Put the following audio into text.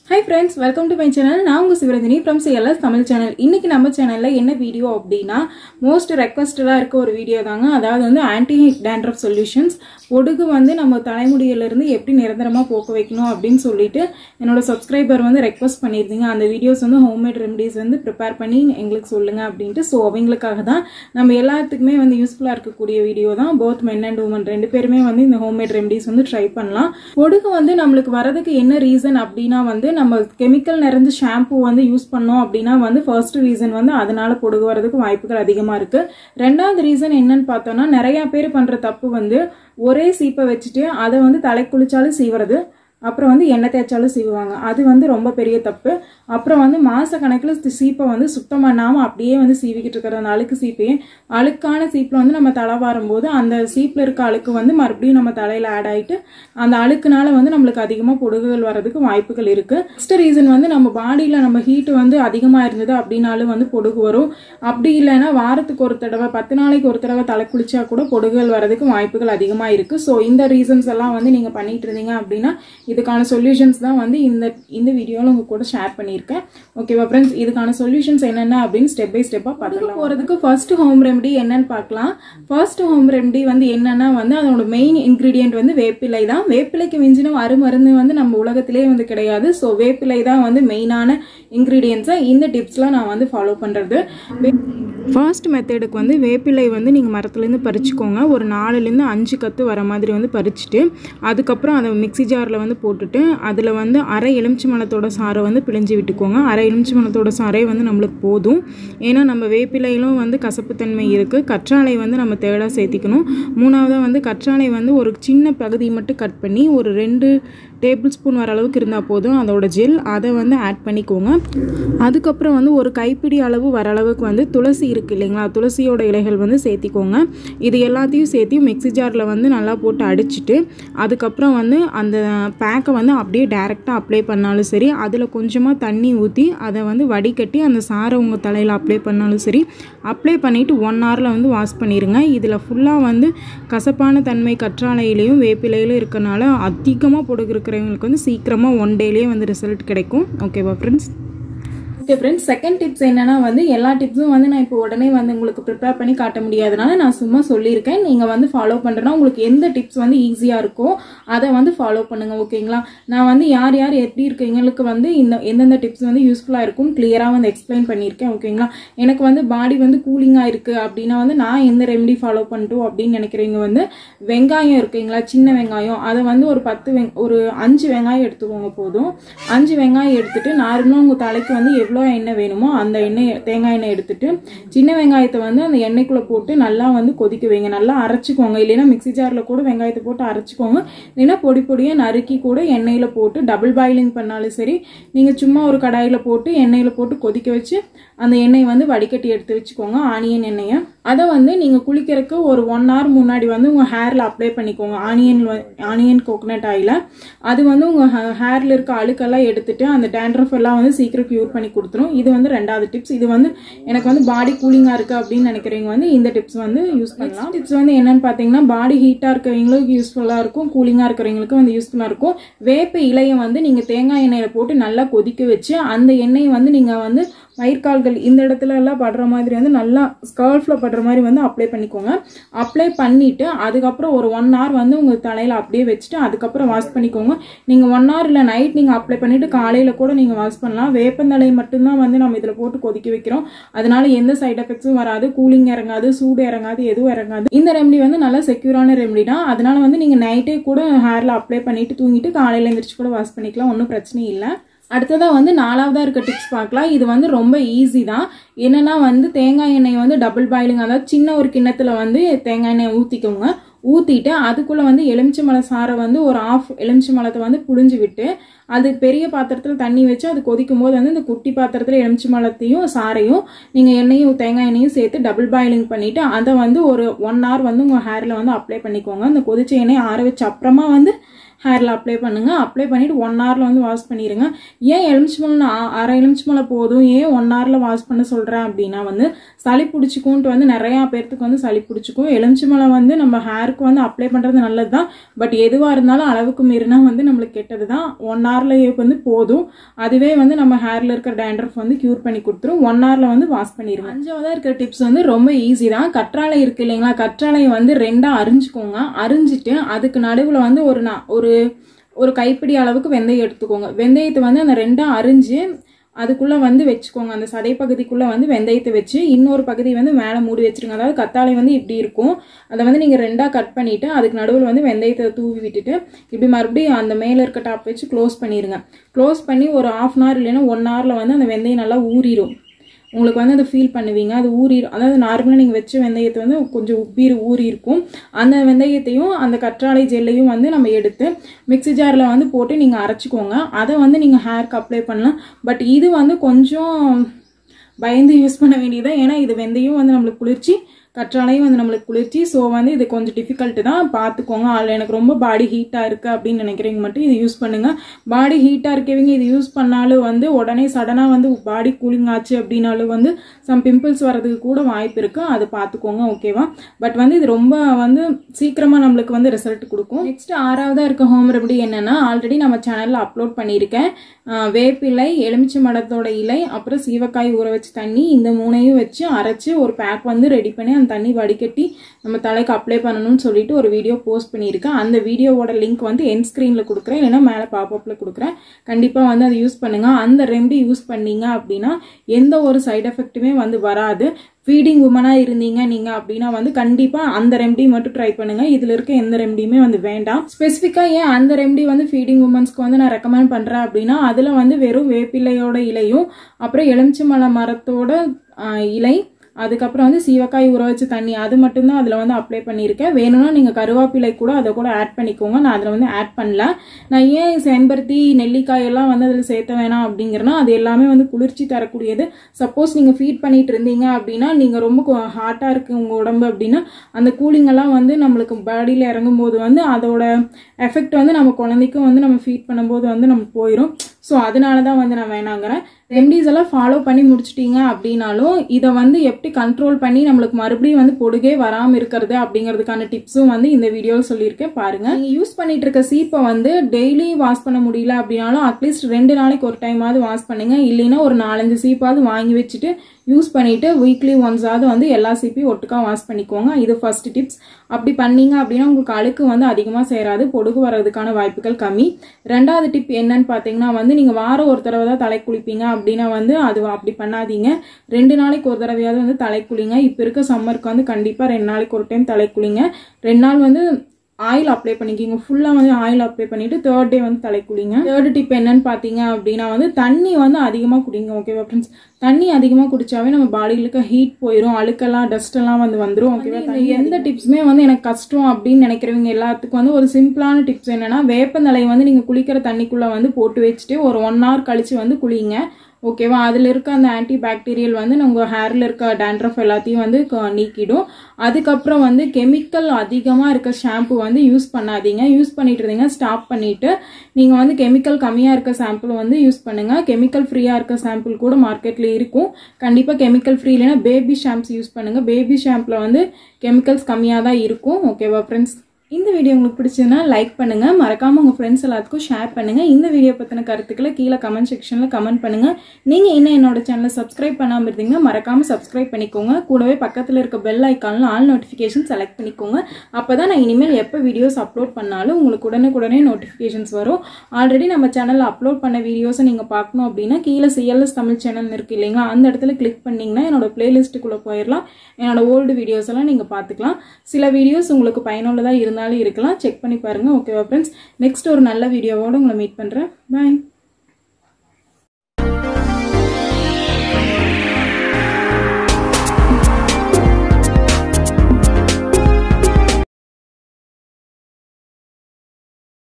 high friends welcome to my channel நான் உங்கள் Sivaranjani from CLS Tamil channel இன்னைக்கு நம்ம சேனலில் என்ன வீடியோ அப்படின்னா மோஸ்ட் ரெக்வஸ்டடாக இருக்க ஒரு வீடியோ தாங்க அதாவது வந்து ஆன்டி டேண்ட்ரஃப் சொல்யூஷன்ஸ் பொடுகு வந்து நம்ம தலைமுடியிலிருந்து எப்படி நிரந்தரமாக போக்க வைக்கணும் அப்படின்னு சொல்லிட்டு என்னோட சப்ஸ்கிரைபர் வந்து ரெக்வஸ்ட் பண்ணியிருந்தீங்க அந்த வீடியோஸ் வந்து ஹோம்மேட் ரெமடிஸ் வந்து ப்ரிப்பேர் பண்ணி எங்களுக்கு சொல்லுங்கள் அப்படின்ட்டு ஸோ அவங்களுக்காக தான் நம்ம எல்லாத்துக்குமே வந்து யூஸ்ஃபுல்லாக இருக்கக்கூடிய வீடியோ தான் போத் மென் அண்ட் உமன் ரெண்டு பேருமே வந்து இந்த ஹோம்மேட் ரெமடிஸ் வந்து ட்ரை பண்ணலாம் பொடுகு வந்து நம்மளுக்கு வரதுக்கு என்ன ரீசன் அப்படின்னா வந்து நம்ம கெமிக்கல் நிறைஞ்ச ஷாம்பு வந்து யூஸ் பண்ணோம் அப்படின்னா வந்து ஃபர்ஸ்ட் ரீசன் வந்து அதனால பொடுகு வரதுக்கு வாய்ப்புகள் அதிகமாக இருக்கு ரெண்டாவது ரீசன் என்னன்னு பார்த்தோம்னா நிறைய பேர் பண்ற தப்பு வந்து ஒரே சீப்பை வச்சுட்டு அதை வந்து தலை குளிச்சாலும் சீவுறது அப்புறம் வந்து எண்ணெய் தேய்ச்சாலும் சீவுவாங்க அது வந்து ரொம்ப பெரிய தப்பு அப்புறம் வந்து மாச கணக்கில் சீப்பை வந்து சுத்தம் பண்ணாமல் அப்படியே வந்து சீவிக்கிட்டு இருக்கிற அந்த அழுக்கு சீப்பையே அழுக்கான சீப்பில் வந்து நம்ம தலை வரும்போது அந்த சீப்பில் இருக்க அழுக்கு வந்து மறுபடியும் நம்ம தலையில் ஆட் ஆகிட்டு அந்த அழுக்குனால வந்து நம்மளுக்கு அதிகமாக பொடுகுகள் வர்றதுக்கு வாய்ப்புகள் இருக்கு நெக்ஸ்ட் ரீசன் வந்து நம்ம பாடியில் நம்ம ஹீட் வந்து அதிகமாக இருந்தது அப்படின்னாலும் வந்து பொடுகு வரும் அப்படி இல்லைன்னா வாரத்துக்கு ஒரு தடவை பத்து நாளைக்கு ஒரு தடவை தலை குளிச்சா கூட பொடுகுகள் வர்றதுக்கு வாய்ப்புகள் அதிகமாக இருக்கு ஸோ இந்த ரீசன்ஸ் எல்லாம் வந்து நீங்கள் பண்ணிட்டு இருந்தீங்க அப்படின்னா இதுக்கான சொல்யூஷன்ஸ் தான் வந்து இந்த இந்த வீடியோவில் உங்க கூட ஷேர் பண்ணியிருக்கேன் ஓகேவா ஃப்ரெண்ட்ஸ் இதுக்கான சொல்யூஷன்ஸ் என்னென்ன அப்படின்னு ஸ்டெப் பை ஸ்டெப்பாக பார்க்கலாம் போகிறதுக்கு ஃபர்ஸ்ட் ஹோம் ரெமடி என்னன்னு பார்க்கலாம் ஃபர்ஸ்ட் ஹோம் ரெமடி வந்து என்னன்னா வந்து அதோட மெயின் இன்க்ரீடியன்ட் வந்து வேப்பிலை தான் வேப்பிலைக்கு மிஞ்சின அருமருந்து வந்து நம்ம உலகத்திலே வந்து கிடையாது ஸோ வேப்பிலை தான் வந்து மெயினான இன்க்ரீடியன்ஸை இந்த டிப்ஸ்லாம் நான் வந்து ஃபாலோ பண்ணுறது ஃபர்ஸ்ட் மெத்தடுக்கு வந்து வேப்பிலை வந்து நீங்கள் மரத்துலேருந்து பறிச்சுக்கோங்க ஒரு நாலுலேருந்து அஞ்சு கத்து வர மாதிரி வந்து பறிச்சுட்டு அதுக்கப்புறம் அதை மிக்ஸி ஜாரில் வந்து போட்டுட்டு அதில் வந்து அரை எலுமிச்சி மலத்தோட சாறை வந்து பிழிஞ்சு விட்டுக்கோங்க அரை எலுமிச்சி மலத்தோட சாறை வந்து நம்மளுக்கு போதும் ஏன்னா நம்ம வேப்பிலையிலும் வந்து கசப்புத்தன்மை இருக்குது கற்றாழை வந்து நம்ம தேடாக சேர்த்திக்கணும் மூணாவதாக வந்து கற்றாழை வந்து ஒரு சின்ன பகுதி மட்டும் கட் பண்ணி ஒரு ரெண்டு டேபிள் ஸ்பூன் வர அளவுக்கு இருந்தால் போதும் அதோட ஜெல் அதை வந்து ஆட் பண்ணிக்கோங்க அதுக்கப்புறம் வந்து ஒரு கைப்பிடி அளவு வர அளவுக்கு வந்து துளசி இருக்குது இல்லைங்களா துளசியோட இலைகள் வந்து சேர்த்திக்கோங்க இது எல்லாத்தையும் சேர்த்தி மிக்ஸி ஜாரில் வந்து நல்லா போட்டு அடிச்சுட்டு அதுக்கப்புறம் வந்து அந்த பேக்கை வந்து அப்படியே டேரெக்டாக அப்ளை பண்ணாலும் சரி அதில் கொஞ்சமாக தண்ணி ஊற்றி அதை வந்து வடிகட்டி அந்த சாரை உங்கள் தலையில் அப்ளை பண்ணாலும் சரி அப்ளை பண்ணிவிட்டு ஒன் ஹவரில் வந்து வாஷ் பண்ணிடுங்க இதில் ஃபுல்லாக வந்து கசப்பான தன்மை கற்றாழையிலையும் வேப்பிலையிலும் இருக்கனால அதிகமாக பொடுகு இருக்கிறவங்களுக்கு வந்து சீக்கிரமாக ஒன் டேலேயே வந்து ரிசல்ட் கிடைக்கும் ஓகேவா friends okay friends second tips என்னன்னா வந்து எல்லா டிப்ஸும் வந்து நான் இப்போ உடனே வந்து உங்களுக்கு ப்ரிப்பேர் பண்ணி காட்ட முடியாதனால நான் சும்மா சொல்லியிருக்கேன் நீங்கள் வந்து ஃபாலோ பண்ணுறேன்னா உங்களுக்கு எந்த டிப்ஸ் வந்து ஈஸியாக இருக்கோ அதை வந்து ஃபாலோ பண்ணுங்கள் ஓகேங்களா நான் வந்து யார் யார் எப்படி இருக்கீங்களுக்கு வந்து இந்த எந்தெந்த டிப்ஸ் வந்து யூஸ்ஃபுல்லாக இருக்கும் கிளியராக வந்து எக்ஸ்பிளைன் பண்ணியிருக்கேன் ஓகேங்களா எனக்கு வந்து பாடி வந்து கூலிங்காக இருக்குது அப்படின்னா வந்து நான் எந்த ரெமெடி ஃபாலோ பண்ணிட்டோம் அப்படின்னு நினைக்கிறீங்க வந்து வெங்காயம் இருக்குங்களா சின்ன வெங்காயம் அதை வந்து ஒரு பத்து வெங் ஒரு அஞ்சு வெங்காயம் எடுத்துக்கோங்க போதும் அஞ்சு வெங்காயம் எடுத்துட்டு நார்மலாக உங்கள் தலைக்கு வந்து எவ்வளோ எண்ணெய் வேணுமோ அந்த எண்ணெய் தேங்காய் எண்ணெய் எடுத்துட்டு சின்ன வெங்காயத்தை வந்து அந்த எண்ணெய்க்குள்ளே போட்டு நல்லா வந்து கொதிக்க வைங்க நல்லா அரைச்சிக்கோங்க இல்லைன்னா மிக்ஸி ஜாரில் கூட வெங்காயத்தை போட்டு அரைச்சிக்கோங்க இல்லைன்னா பொடி பொடியாக நறுக்கி கூட எண்ணெயில் போட்டு டபுள் பாயிலிங் பண்ணாலும் சரி நீங்கள் சும்மா ஒரு கடாயில் போட்டு எண்ணெயில் போட்டு கொதிக்க வச்சு அந்த எண்ணெய் வந்து வடிகட்டி எடுத்து வச்சுக்கோங்க ஆனியன் எண்ணெயை அதை வந்து நீங்கள் குளிக்கிறதுக்கு ஒரு ஒன் ஹவர் முன்னாடி வந்து உங்கள் ஹேரில் அப்ளை பண்ணிக்கோங்க ஆனியன் ஆனியன் கோகனட் ஆயில அது வந்து உங்கள் ஹேரில் இருக்க அழுக்கெல்லாம் எடுத்துட்டு அந்த டேண்ட்ரஃப் எல்லாம் வந்து சீக்கிரம் க்யூர் பண்ணி கொடுத்துரும் இது வந்து ரெண்டாவது டிப்ஸ் இது வந்து எனக்கு வந்து பாடி கூலிங்காக இருக்குது அப்படின்னு நினைக்கிறவங்க வந்து இந்த டிப்ஸ் வந்து யூஸ் பண்ணலாம் டிப்ஸ் வந்து என்னன்னு பார்த்தீங்கன்னா பாடி ஹீட்டாக இருக்கிறவங்களுக்கு யூஸ்ஃபுல்லாக இருக்கும் கூலிங்காக இருக்கிறவங்களுக்கு வந்து யூஸ்ஃபுல்லாக இருக்கும் வேப்ப இலையை வந்து நீங்கள் தேங்காய் எண்ணெயில் போட்டு நல்லா கொதிக்க வச்சு அந்த எண்ணெயை வந்து நீங்கள் வந்து வயிற்கால்கள் இந்த இடத்துல எல்லாம் படுற மாதிரி வந்து நல்லா ஸ்கர்ஃபில் படுற மாதிரி வந்து அப்ளை பண்ணிக்கோங்க அப்ளை பண்ணிவிட்டு அதுக்கப்புறம் ஒரு ஒன் ஹவர் வந்து உங்கள் தலையில் அப்படியே வச்சுட்டு அதுக்கப்புறம் வாஷ் பண்ணிக்கோங்க நீங்கள் ஒன் ஹவர் இல்லை நைட் நீங்கள் அப்ளை பண்ணிவிட்டு காலையில் கூட நீங்கள் வாஷ் பண்ணலாம் வேப்பந்தலை மட்டும்தான் வந்து நம்ம இதில் போட்டு கொதிக்க வைக்கிறோம் அதனால எந்த சைட் எஃபெக்ட்ஸும் வராது கூலிங் இறங்காது சூடு இறங்காது எதுவும் இறங்காது இந்த ரெமடி வந்து நல்லா செக்யூரான ரெமடி தான் அதனால வந்து நீங்கள் நைட்டே கூட ஹேரில் அப்ளை பண்ணிவிட்டு தூங்கிட்டு காலையில் எழுந்திரிச்சு கூட வாஷ் பண்ணிக்கலாம் ஒன்றும் பிரச்சனை இல்லை அடுத்ததாக வந்து நாலாவதாக இருக்க டிப்ஸ் பார்க்கலாம் இது வந்து ரொம்ப ஈஸி தான் என்னென்னா வந்து தேங்காய் எண்ணெய் வந்து டபுள் பாயிலிங் அதாவது சின்ன ஒரு கிண்ணத்தில் வந்து தேங்காய் எண்ணெய் ஊற்றிக்கோங்க ஊற்றிட்டு அதுக்குள்ளே வந்து எலுமிச்சை மலை சாரை வந்து ஒரு ஆஃப் எலுமிச்சை மலத்தை வந்து புழிஞ்சு விட்டு அது பெரிய பாத்திரத்தில் தண்ணி வச்சு அது கொதிக்கும் போது வந்து இந்த குட்டி பாத்திரத்தில் எலுமிச்சை மலத்தையும் சாரையும் நீங்கள் எண்ணெயும் தேங்காய் எண்ணெயும் சேர்த்து டபுள் பாயிலிங் பண்ணிவிட்டு அதை வந்து ஒரு ஒன் ஹவர் வந்து உங்கள் ஹேரில் வந்து அப்ளை பண்ணிக்கோங்க அந்த கொதிச்ச எண்ணெய் ஆற வச்ச அப்புறமா வந்து ஹேரில் அப்ளை பண்ணுங்கள் அப்ளை பண்ணிவிட்டு ஒன் ஹவரில் வந்து வாஷ் பண்ணிடுங்க ஏன் எலுமிச்சம்பழம் நான் அரை எலுமிச்சம்பழம் போதும் ஏன் ஒன் ஹவரில் வாஷ் பண்ண சொல்கிறேன் அப்படின்னா வந்து சளி பிடிச்சிக்கும்ட்டு வந்து நிறையா பேர்த்துக்கு வந்து சளி பிடிச்சிக்கும் எலுமிச்சம்பழம் வந்து நம்ம ஹேருக்கு வந்து அப்ளை பண்ணுறது நல்லது தான் பட் எதுவாக இருந்தாலும் அளவுக்கு மீறினா வந்து நம்மளுக்கு கெட்டது தான் ஒன் ஹவர்லேயே வந்து போதும் அதுவே வந்து நம்ம ஹேரில் இருக்கிற டேண்ட்ரஃப் வந்து க்யூர் பண்ணி கொடுத்துரும் ஒன் ஹவரில் வந்து வாஷ் பண்ணிடுவோம் அஞ்சாவதாக இருக்கிற டிப்ஸ் வந்து ரொம்ப ஈஸி தான் கற்றாழை இருக்கு இல்லைங்களா கற்றாழையை வந்து ரெண்டாக அரிஞ்சுக்கோங்க அரிஞ்சிட்டு அதுக்கு நடுவில் வந்து ஒரு நா- ஒரு ஒரு கைப்பிடி அளவுக்கு வெந்தயம் எடுத்துக்கோங்க வெந்தயத்தை வந்து அந்த ரெண்டாக அரிஞ்சு அதுக்குள்ளே வந்து வச்சுக்கோங்க அந்த சதை பகுதிக்குள்ளே வந்து வெந்தயத்தை வச்சு இன்னொரு பகுதி வந்து மேலே மூடி வச்சிருங்க அதாவது கத்தாழை வந்து இப்படி இருக்கும் அதை வந்து நீங்கள் ரெண்டாக கட் பண்ணிவிட்டு அதுக்கு நடுவில் வந்து வெந்தயத்தை தூவி விட்டுட்டு இப்படி மறுபடியும் அந்த மேலே இருக்க டாப் வச்சு க்ளோஸ் பண்ணிடுங்க க்ளோஸ் பண்ணி ஒரு ஆஃப் அன் ஹவர் இல்லைன்னா ஒன் ஹவரில் வந்து அந்த வெந்தயம் நல்லா ஊறிடும் உங்களுக்கு வந்து அதை ஃபீல் பண்ணுவீங்க அது ஊறி அதாவது நார்மலாக நீங்கள் வச்ச வெந்தயத்தை வந்து கொஞ்சம் உப்பி ஊறி இருக்கும் அந்த வெந்தயத்தையும் அந்த கற்றாழை ஜெல்லையும் வந்து நம்ம எடுத்து மிக்ஸி ஜாரில் வந்து போட்டு நீங்கள் அரைச்சிக்கோங்க அதை வந்து நீங்கள் ஹேருக்கு அப்ளை பண்ணலாம் பட் இது வந்து கொஞ்சம் பயந்து யூஸ் பண்ண வேண்டியது ஏன்னா இது வெந்தயம் வந்து நம்மளுக்கு குளிர்ச்சி கற்றாழையும் வந்து நம்மளுக்கு குளிர்ச்சி ஸோ வந்து இது கொஞ்சம் டிஃபிகல்ட்டு தான் பார்த்துக்கோங்க அதில் எனக்கு ரொம்ப பாடி ஹீட்டாக இருக்குது அப்படின்னு நினைக்கிறவங்க மட்டும் இது யூஸ் பண்ணுங்கள் பாடி ஹீட்டாக இருக்கவங்க இது யூஸ் பண்ணாலும் வந்து உடனே சடனாக வந்து பாடி கூலிங் ஆச்சு அப்படின்னாலும் வந்து சம் பிம்பிள்ஸ் வர்றதுக்கு கூட வாய்ப்பு இருக்குது அது பார்த்துக்கோங்க ஓகேவா பட் வந்து இது ரொம்ப வந்து சீக்கிரமாக நம்மளுக்கு வந்து ரிசல்ட் கொடுக்கும் நெக்ஸ்ட் ஆறாவதாக இருக்க ஹோம் ரெமடி என்னென்னா ஆல்ரெடி நம்ம சேனலில் அப்லோட் பண்ணியிருக்கேன் ஆஹ் வேப்பிலை எலுமிச்சை மடத்தோட இலை அப்புறம் சீவக்காய் ஊற வச்ச தண்ணி இந்த மூணையும் வச்சு அரைச்சு ஒரு பேக் வந்து ரெடி பண்ணி அந்த தண்ணி வடிகட்டி நம்ம தலைக்கு அப்ளை பண்ணணும்னு சொல்லிட்டு ஒரு வீடியோ போஸ்ட் பண்ணியிருக்கேன் அந்த வீடியோவோட லிங்க் வந்து என் ஸ்க்ரீனில் கொடுக்குறேன் இல்லைன்னா மேலே பாப்அப்பில் கொடுக்குறேன் கண்டிப்பாக வந்து அதை யூஸ் பண்ணுங்கள் அந்த ரெமெடி யூஸ் பண்ணீங்க அப்படின்னா எந்த ஒரு சைடு எஃபெக்ட்டுமே வந்து வராது ஃபீடிங் உமனாக இருந்தீங்க நீங்கள் அப்படின்னா வந்து கண்டிப்பாக அந்த ரெமெடி மட்டும் ட்ரை பண்ணுங்கள் இதில் இருக்க எந்த ரெமெடியுமே வந்து வேண்டாம் ஸ்பெசிஃபிக்காக ஏன் அந்த ரெமெடி வந்து ஃபீடிங் உமன்ஸ்க்கு வந்து நான் ரெக்கமெண்ட் பண்ணுறேன் அப்படின்னா அதில் வந்து வெறும் வேப்பிலையோட இலையும் அப்புறம் எலுமிச்சம்பழ மரத்தோட ஆஹ், இலை அதுக்கப்புறம் வந்து சீவக்காய் ஊற வச்ச தண்ணி அது மட்டும்தான் அதில் வந்து அப்ளை பண்ணியிருக்கேன் வேணும்னா நீங்கள் கருவேப்பிலை கூட அதை கூட ஆட் பண்ணிக்கோங்க நான் அதில் வந்து ஆட் பண்ணல நான் ஏன் செம்பருத்தி நெல்லிக்காய் எல்லாம் வந்து அதில் சேர்த்த வேணாம் அப்படிங்கிறனா அது எல்லாமே வந்து குளிர்ச்சி தரக்கூடியது சப்போஸ் நீங்கள் ஃபீட் பண்ணிட்டு இருந்தீங்க அப்படின்னா நீங்கள் ரொம்ப ஹாட்டாக இருக்கு உங்கள் உடம்பு அப்படின்னா அந்த கூலிங் எல்லாம் வந்து நம்மளுக்கு பாடியில் இறங்கும் போது வந்து அதோட எஃபெக்ட் வந்து நம்ம குழந்தைக்கும் வந்து நம்ம ஃபீட் பண்ணும்போது வந்து நமக்கு போயிடும் ஸோ அதனால தான் வந்து நான் வேணாங்கிறேன் ரெமடிஸ் எல்லாம் ஃபாலோ பண்ணி முடிச்சிட்டீங்க அப்படின்னாலும் இதை வந்து எப்படி கண்ட்ரோல் பண்ணி நம்மளுக்கு மறுபடியும் வந்து பொடுகே வராமல் இருக்கிறது அப்படிங்கிறதுக்கான டிப்ஸும் வந்து இந்த வீடியோவில் சொல்லியிருக்கேன் பாருங்க நீங்கள் யூஸ் பண்ணிட்டு இருக்க சீப்பை வந்து டெய்லி வாஷ் பண்ண முடியல அப்படின்னாலும் அட்லீஸ்ட் ரெண்டு நாளைக்கு ஒரு டைமாவது வாஷ் பண்ணுங்க இல்லைன்னா ஒரு நாலஞ்சு சீப்பாவது வாங்கி வச்சுட்டு யூஸ் பண்ணிட்டு வீக்லி ஒன்ஸாவது வந்து எல்லா சீப்பையும் ஒட்டுக்கா வாஷ் பண்ணிக்கோங்க இது ஃபர்ஸ்ட் டிப்ஸ் அப்படி பண்ணீங்க அப்படின்னா உங்களுக்கு அழுக்கு வந்து அதிகமாக சேராது பொடுகு வர்றதுக்கான வாய்ப்புகள் கம்மி ரெண்டாவது டிப் என்னன்னு பார்த்தீங்கன்னா வந்து நீங்கள் வாரம் ஒரு தடவை தான் தலை குளிப்பீங்க அப்படின்னா வந்து அது அப்படி பண்ணாதீங்க ரெண்டு நாளைக்கு ஒரு தடவையாவது வந்து தலை குளிங்க இப்போ இருக்க சம்மருக்கு வந்து கண்டிப்பாக ரெண்டு நாளைக்கு ஒரு டைம் தலை குளிங்க ரெண்டு நாள் வந்து ஆயில் அப்ளை பண்ணிக்கிங்க ஃபுல்லாக வந்து ஆயில் அப்ளை பண்ணிட்டு தேர்ட் டே வந்து தலை குளிங்க தேர்ட் டிப் என்னன்னு பார்த்தீங்க அப்படின்னா வந்து தண்ணி வந்து அதிகமாக குடிங்க ஓகேவா ஃப்ரெண்ட்ஸ் தண்ணி அதிகமாக குடிச்சாவே நம்ம பாடியில் இருக்க ஹீட் போயிடும் அழுக்கெல்லாம் டஸ்ட் எல்லாம் வந்து வந்துடும் ஓகேவா தண்ணி எந்த டிப்ஸுமே வந்து எனக்கு கஷ்டம் அப்படின்னு நினைக்கிறவங்க எல்லாத்துக்கும் வந்து ஒரு சிம்பிளான டிப்ஸ் என்னன்னா வேப்பந்தலை வந்து நீங்கள் குளிக்கிற தண்ணிக்குள்ளே வந்து போட்டு வச்சுட்டு ஒரு ஒன் ஹவர் கழிச்சு வந்து குளிங்க ஓகேவா அதில் இருக்க அந்த ஆன்டி பாக்டீரியல் வந்து உங்கள் ஹேரில் இருக்க டேண்ட்ரஃப் எல்லாத்தையும் வந்து க- நீக்கிடும் அதுக்கப்புறம் வந்து கெமிக்கல் அதிகமாக இருக்க ஷாம்பு வந்து யூஸ் பண்ணாதீங்க யூஸ் பண்ணிட்டு இருந்தீங்க ஸ்டாப் பண்ணிட்டு நீங்கள் வந்து கெமிக்கல் கம்மியாக இருக்க சாம்பிள் வந்து யூஸ் பண்ணுங்க கெமிக்கல் ஃப்ரீயாக இருக்க சாம்பிள் கூட மார்க்கெட்டில் இருக்கும் கண்டிப்பாக கெமிக்கல் ஃப்ரீ இல்லைன்னா பேபி ஷாம்ப்ஸ் யூஸ் பண்ணுங்க பேபி ஷாம்பில் வந்து கெமிக்கல்ஸ் கம்மியாக தான் இருக்கும் ஓகேவா ஃப்ரெண்ட்ஸ் இந்த வீடியோ உங்களுக்கு பிடிச்சதுன்னா லைக் பண்ணுங்க மறக்காம உங்க ஃப்ரெண்ட்ஸ் எல்லாத்துக்கும் ஷேர் பண்ணுங்க இந்த வீடியோ பத்தின கருத்துக்களை கீழே கமெண்ட் செக்ஷன்ல கமெண்ட் பண்ணுங்க நீங்க இன்னும் என்னோட சேனலை சப்ஸ்கிரைப் பண்ணாம இருந்தீங்கன்னா மறக்காம சப்ஸ்கிரைப் பண்ணிக்கோங்க கூடவே பக்கத்துல இருக்க பெல் ஐக்கான்ல ஆல் நோட்டிஃபிகேஷன் செலக்ட் பண்ணிக்கோங்க அப்பதான் நான் இனிமேல் எப்போ வீடியோஸ் அப்லோட் பண்ணாலும் உங்களுக்கு உடனுக்குடனே நோட்டிஃபிகேஷன்ஸ் வரும் ஆல்ரெடி நம்ம சேனல்ல அப்லோட் பண்ண வீடியோஸை நீங்க பார்க்கணும் அப்படின்னா கீழே சிஎல்எஸ் தமிழ் சேனல் இருக்கு இல்லைங்களா அந்த இடத்துல கிளிக் பண்ணீங்கன்னா என்னோட பிளேலிஸ்ட்டுக்குள்ள போயிடலாம் என்னோட ஓல்டு வீடியோஸ் எல்லாம் நீங்க பார்த்துக்கலாம் சில வீடியோஸ் உங்களுக்கு பயனுள்ளதா இருந்தாலும் இருக்கலாம் செக் பண்ணி பாருங்க ஓகேவா ஃப்ரெண்ட்ஸ் நெக்ஸ்ட் ஒரு நல்ல வீடியோவோட உங்களை மீட் பண்றேன் பாய்